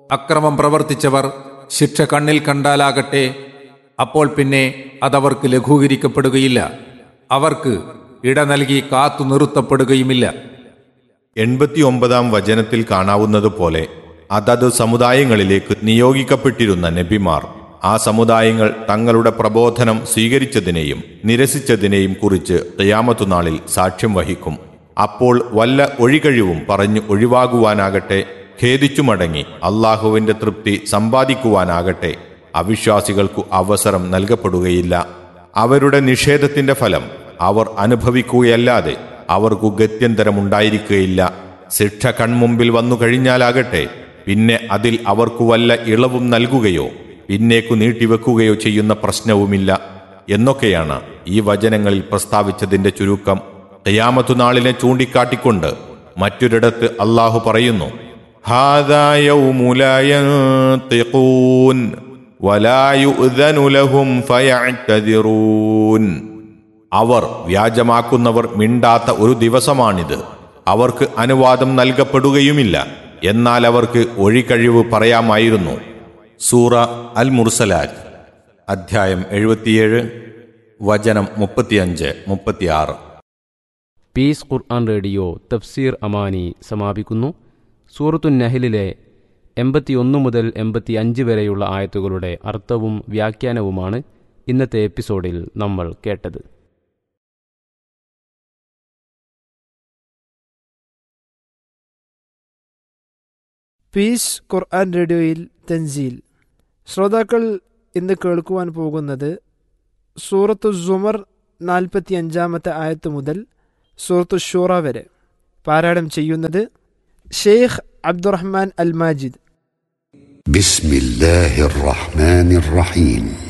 അക്രമം പ്രവർത്തിച്ചവർ ശിക്ഷ കണ്ണിൽ കണ്ടാലാകട്ടെ അപ്പോൾ പിന്നെ അതവർക്ക് ലഘൂകരിക്കപ്പെടുകയില്ല അവർക്ക് ഇട നൽകി കാത്തു നിർത്തപ്പെടുകയുമില്ല എൺപത്തിയൊമ്പതാം വചനത്തിൽ കാണാവുന്നതുപോലെ അതത് സമുദായങ്ങളിലേക്ക് നിയോഗിക്കപ്പെട്ടിരുന്ന നബിമാർ ആ സമുദായങ്ങൾ തങ്ങളുടെ പ്രബോധനം സ്വീകരിച്ചതിനെയും നിരസിച്ചതിനെയും കുറിച്ച് ഖിയാമത്തുനാളിൽ സാക്ഷ്യം വഹിക്കും അപ്പോൾ വല്ല ഒഴികഴിവും പറഞ്ഞു ഒഴിവാകുവാനാകട്ടെ ഖേദിച്ചു മടങ്ങി അള്ളാഹുവിന്റെ തൃപ്തി സമ്പാദിക്കുവാനാകട്ടെ അവിശ്വാസികൾക്കു അവസരം നൽകപ്പെടുകയില്ല അവരുടെ നിഷേധത്തിന്റെ ഫലം അവർ അനുഭവിക്കുകയല്ലാതെ അവർക്കു ഗത്യന്തരമുണ്ടായിരിക്കുകയില്ല ശിക്ഷ കൺമുമ്പിൽ വന്നു കഴിഞ്ഞാലാകട്ടെ പിന്നെ അതിൽ അവർക്കു വല്ല ഇളവും നൽകുകയോ പിന്നേക്കു നീട്ടിവെക്കുകയോ ചെയ്യുന്ന പ്രശ്നവുമില്ല എന്നൊക്കെയാണ് ഈ വചനങ്ങളിൽ പ്രസ്താവിച്ചതിന്റെ ചുരുക്കം ഖിയാമത്തു നാളിനെ ചൂണ്ടിക്കാട്ടിക്കൊണ്ട് മറ്റൊരിടത്ത് അള്ളാഹു പറയുന്നു "ഹാദാ യൗമു ലാ യൻതിഖൂൻ വലാ യുഅ്ദനു ലഹും ഫയഅ്തദിറൂൻ." അവർ വ്യാജമാക്കുന്നവർ മിണ്ടാത്ത ഒരു ദിവസമാണിത് അവർക്ക് അനുവാദം നൽകപ്പെടുകയുമില്ല എന്നാൽ അവർക്ക് ഒഴികഴിവ് പറയാമായിരുന്നു സൂറ അൽ മുർസലാറ്റ് അധ്യായം എഴുപത്തിയേഴ് വചനം മുപ്പത്തിയഞ്ച് മുപ്പത്തിയാറ് പീസ് ഖുർആൻ റേഡിയോ തഫ്സീർ അമാനി സമാപിക്കുന്നു സൂറത്തു നഹലിലെ എൺപത്തിയൊന്ന് മുതൽ എൺപത്തി അഞ്ച് വരെയുള്ള ആയത്തുകളുടെ അർത്ഥവും വ്യാഖ്യാനവുമാണ് ഇന്നത്തെ എപ്പിസോഡിൽ നമ്മൾ കേട്ടത് പീസ് ഖുർആൻ റേഡിയോയിൽ തൻസീൽ ശ്രോതാക്കൾ ഇന്ന് കേൾക്കുവാൻ പോകുന്നത് സൂറത്തു സുമർ നാൽപ്പത്തി അഞ്ചാമത്തെ ആയത്ത് മുതൽ സൂറത്തു ഷൂറ വരെ പാരായണം ചെയ്യുന്നത് ഷെയ്ഖ് അബ്ദുറഹ്മാൻ അൽ മാജിദ് بسم الله الرحمن الرحيم